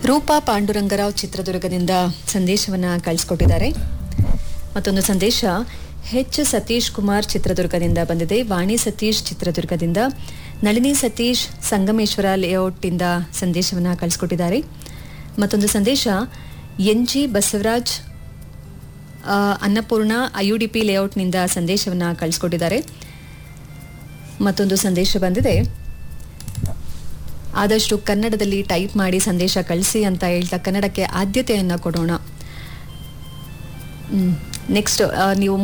ರೂಪಾ ಪಾಂಡುರಂಗರಾವ್ ಚಿತ್ರದುರ್ಗದಿಂದ ಸಂದೇಶವನ್ನ ಕಳಿಸ್ಕೊಟ್ಟಿದ್ದಾರೆ ಮತ್ತೊಂದು ಸಂದೇಶ ಎಚ್ ಸತೀಶ್ ಕುಮಾರ್ ಚಿತ್ರದುರ್ಗದಿಂದ ಬಂದಿದೆ ವಾಣಿ ಸತೀಶ್ ಚಿತ್ರದುರ್ಗದಿಂದ ನಳಿನಿ ಸತೀಶ್ ಸಂಗಮೇಶ್ವರ ಲೇಔಟ್ನಿಂದ ಸಂದೇಶವನ್ನ ಕಳಿಸ್ಕೊಟ್ಟಿದ್ದಾರೆ ಮತ್ತೊಂದು ಸಂದೇಶ ಎನ್ ಜಿ ಬಸವರಾಜ್ ಆ, ಅನ್ನಪೂರ್ಣ ಐಯುಡಿಪಿ ಲೇಔಟ್ನಿಂದ ಸಂದೇಶವನ್ನ ಕಳಿಸ್ಕೊಟ್ಟಿದ್ದಾರೆ ಮತ್ತೊಂದು ಸಂದೇಶ ಬಂದಿದೆ ಆದಷ್ಟು ಕನ್ನಡದಲ್ಲಿ ಟೈಪ್ ಮಾಡಿ ಸಂದೇಶ ಕಳಿಸಿ ಅಂತ ಹೇಳ್ತಾ ಕನ್ನಡಕ್ಕೆ ಆದ್ಯತೆಯನ್ನು ಕೊಡೋಣ ನೆಕ್ಸ್ಟ್ ನೀವು